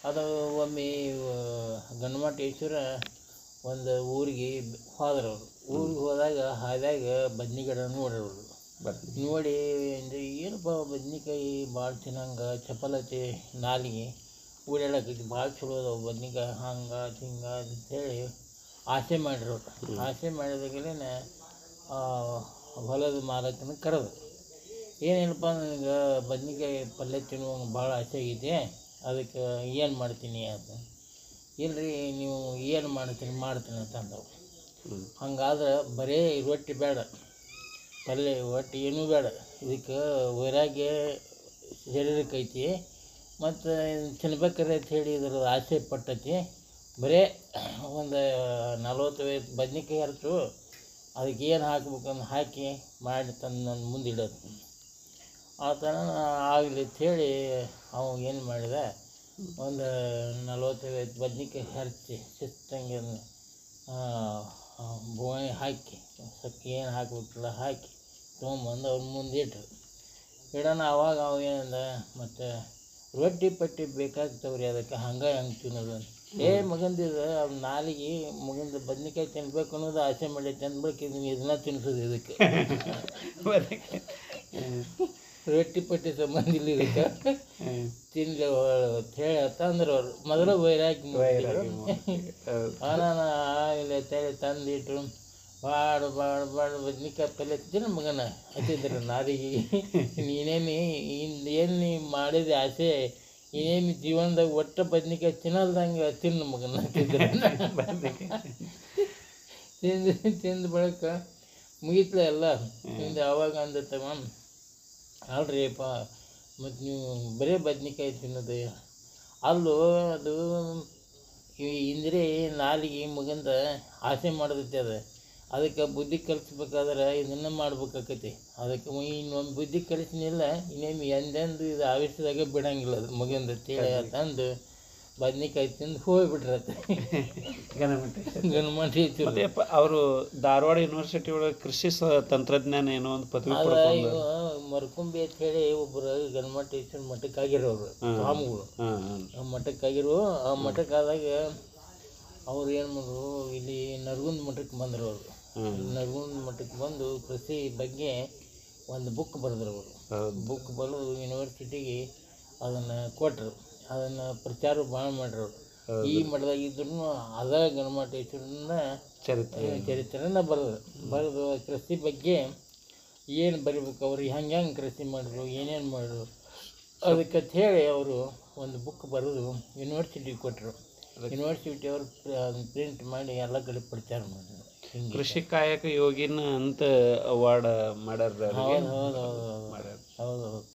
ಅದು ಒಮ್ಮೆ ಗಣಮಟೇಶ್ವರ ಒಂದು ಊರಿಗೆ ಹೋದ್ರು ಅವರು ಊರಿಗೆ ಹೋದಾಗ ಹಾದ್ಯಾಗ ಬದ್ನಿ ಗಿಡ ನೋಡ್ರವ್ರು ಬರ್ತೀನಿ ನೋಡಿ ಅಂದ್ರೆ ಏನಪ್ಪ ಬದ್ನಿಕಾಯಿ ಭಾಳ ತಿನ್ನಂಗೆ ಚಪಲತೆ ನಾಲಿಗೆ ಓಡಾಡಕೈತಿ ಭಾಳ ಚಲೋ ಅದಾವ ಬದ್ನಿಕಾಯಿ ಹಂಗೆ ಹಿಂಗೆ ಅಂತೇಳಿ ಆಸೆ ಮಾಡಿರೋರು ಆಸೆ ಮಾಡಿದಾಗಲೇ ಹೊಲದ ಮಾಲಕನ ಕರೆದು ಏನೇನಪ್ಪ ನನಗೆ ಬದ್ನಿಕಾಯಿ ಪಲ್ಯ ತಿನ್ನುವಂಗೆ ಭಾಳ ಆಸೆ ಆಗೈತಿ ಅದಕ್ಕೆ ಏನು ಮಾಡ್ತೀನಿ ಅಂತ ಇಲ್ರಿ ನೀವು ಏನು ಮಾಡ್ತೀನಿ ಮಾಡ್ತೀನಿ ಅಂತ ಅಂದವು ಹ್ಞೂ ಹಂಗಾದ್ರೆ ಬರೀ ರೊಟ್ಟಿ ಬೇಡ ಪಲ್ಯ ಒಟ್ಟು ಏನೂ ಬೇಡ ಇದಕ್ಕೆ ವೈರಾಗ್ಯ ಶರೀರಕ್ಕೆ ಐತಿ ಮತ್ತು ತಿನ್ಬೇಕಾರೆ ಅಂತ ಹೇಳಿ ಇದ್ರ ಆಸೆ ಪಟ್ಟೈತಿ ಬರೇ ಒಂದು ನಲ್ವತ್ತೈವತ್ತು ಬದ್ನಿಕಾಯಿ ಹರಿತು ಅದಕ್ಕೆ ಏನು ಹಾಕ್ಬೇಕಂದು ಹಾಕಿ ಮಾಡಿ ತಂದು ನನ್ನ ಮುಂದೆ ಇಡೋದು ಆ ಥರ ಆಗಲಿ ಅಂಥೇಳಿ ಅವ ಏನು ಮಾಡಿದ ಒಂದು ನಲ್ವತ್ತೈವತ್ತು ಬದ್ನಿಕಾಯಿ ಹರಿಸಿ ಶಿಸ್ತಂಗೆ ಬೋಣಿ ಹಾಕಿ ಸ್ವಲ್ಪ ಏನು ಹಾಕ್ಬೇಕಲ್ಲ ಹಾಕಿ ತೊಗೊಂಬಂದು ಅವ್ರ ಮುಂದೆ ಇಟ್ರು ಇಡೋಣ ಅವಾಗ ಅವ ಏನಂದ ಮತ್ತು ರೊಟ್ಟಿ ಪಟ್ಟಿ ಬೇಕಾಗ್ತಾವ್ರಿ ಅದಕ್ಕೆ ಹಂಗೆ ಹಂಗೆ ತಿನ್ನೋದು ಅಂತ ಏ ಮಗಂದಿದ ಅವ್ನ ನಾಲಿಗೆ ಮಗಂದ ಬದ್ನಿಕಾಯಿ ತಿನ್ಬೇಕು ಅನ್ನೋದು ಆಸೆ ಮಾಡೈತೆ ಅಂದ್ಬಿಟ್ಟು ಇದನ್ನ ಇದನ್ನ ತಿನ್ಸೋದು ಇದಕ್ಕೆ ರೊಟ್ಟಿ ಪಟ್ಟಿ ಸಂಬಂಧ ಇಲ್ಲ ಇದಕ್ಕೆ ತಿನ್ಲಿ ಅಂತ ಹೇಳಿ ತಂದ್ರು ಅವ್ರು ಮೊದಲು ವೈರಾಗಿ ನಾನು ಆಗಲಿ ಅಂತೇಳಿ ತಂದಿಟ್ರು ಬಾಡ ಬಾಡ ಬಾಡ ಬದ್ನಿಕಾಯಿ ಪಲ್ಯ ತಿನ್ನ ಮಗನ ಹತ್ತಿದ್ರು ನಾರಿಗೆ ನೀನೇನು ಇಂದ ಏನು ನೀ ಮಾಡಿದ ಆಸೆ ಇನ್ನೇನು ಜೀವನದಾಗ ಒಟ್ಟು ಬದ್ನಿಕಾಯಿ ತಿನ್ನಲ್ದಂಗೆ ತಿನ್ನು ಮಗನ ಹತ್ತಿದ್ರು ತಿಂದು ತಿಂದ ಬಳಿಕ ಮುಗೀತ್ಲ ಎಲ್ಲ ತಿಂದು ಅವಾಗ ಅಂದತ್ತವ ಅಲ್ರಿಪ್ಪ ಮತ್ತು ನೀವು ಬರೀ ಬದ್ನಿಕಾಯಿ ತಿನ್ನೋದು ಅಲ್ಲೂ ಅದು ಈ ಇಂದ್ರೆ ನಾಲಿಗೆ ಮಗಂದ ಆಸೆ ಮಾಡದೈತಿ ಅದು ಅದಕ್ಕೆ ಬುದ್ಧಿ ಕಲಿಸ್ಬೇಕಾದ್ರೆ ಇದನ್ನು ಮಾಡ್ಬೇಕಾಕತಿ ಅದಕ್ಕೆ ಇನ್ನೊಂದು ಬುದ್ಧಿ ಕಲಿಸಿನಿಲ್ಲ ಇನ್ನೇನು ಎಂದೆಂದು ಇದು ಆವೇಶದಾಗೆ ಬಿಡಂಗಿಲ್ಲ ಅದು ಮಗಂದ ತೇಳಿ ತಂದು ಬದ್ನಿಕಾಯಿ ತಿಂದು ಹೋಗ್ಬಿಟ್ರತ್ತೆ ಗಣಮಂಟಿ ಮತ್ತೆ ಅವರು ಧಾರವಾಡ ಯೂನಿವರ್ಸಿಟಿ ಒಳಗೆ ಕೃಷಿ ಸ ತಂತ್ರಜ್ಞಾನ ಏನೋ ಒಂದು ಪದವಿ ಅದ ಪಡ್ಕೊಂಡು ಇವ ಮರ್ಕುಂಬಿ ಅಂತ ಹೇಳಿ ಒಬ್ಬರು ಗಣಮಟೇಶ್ವರ ಮಠಕ್ಕಾಗಿರೋರು ಸ್ವಾಮಿಗಳು ಹಾಂ ಹಾಂ ಆ ಮಠಕ್ಕಾಗಿರೋ ಆ ಮಠಕ್ಕಾದಾಗ ಅವ್ರು ಏನು ಮಾಡಿದ್ರು ಇಲ್ಲಿ ನರಗುಂದ ಮಠಕ್ಕೆ ಬಂದರು ಅವರು ಹ್ಮ್. ನರಗುಂದ ಮಠಕ್ಕೆ ಬಂದು ಕೃಷಿ ಬಗ್ಗೆ ಒಂದು ಬುಕ್ ಬರೆದ್ರು ಅವರು ಹೌದು ಬುಕ್ ಬರೆದು ಯೂನಿವರ್ಸಿಟಿಗೆ ಅದನ್ನು ಕೊಟ್ಟರು ಅದನ್ನು ಪ್ರಚಾರ ಭಾಳ ಮಾಡ್ರು ಈ ಮಠದಾಗ ಇದ್ರೂ ಅದ ಗಣಮಟೇಶ್ವರನ ಚರಿತ್ರೆ ಚರಿತ್ರೆನ ಬರೆದ್ರು ಬರೆದು ಕೃಷಿ ಬಗ್ಗೆ ಏನು ಬರಿಬೇಕು ಅವ್ರು ಹೆಂಗೆ ಹೆಂಗೆ ಕೃಷಿ ಮಾಡಿದ್ರು ಏನೇನು ಮಾಡಿದ್ರು ಅದಕ್ಕೆ ಹೇಳಿ ಅವರು ಒಂದು ಬುಕ್ ಬರೆದು ಯೂನಿವರ್ಸಿಟಿಗೆ ಕೊಟ್ಟರು ಯೂನಿವರ್ಸಿಟಿ ಅವರು ಪ್ರಿಂಟ್ ಮಾಡಿ ಎಲ್ಲ ಕಡೆ ಪ್ರಚಾರ ಮಾಡಿದ್ರು ಹಿಂಗೆ ಕೃಷಿ ಕಾಯಕ ಯೋಗಿನ ಅಂತ ಅವಾರ್ಡ್ ಮಾಡ್ಯಾರ ಅವ್ರಿಗೆ. ಹೌದು ಹೌದು ಹೌದು ಮಾಡ್ಯಾರ ಹೌದು ಹೌದು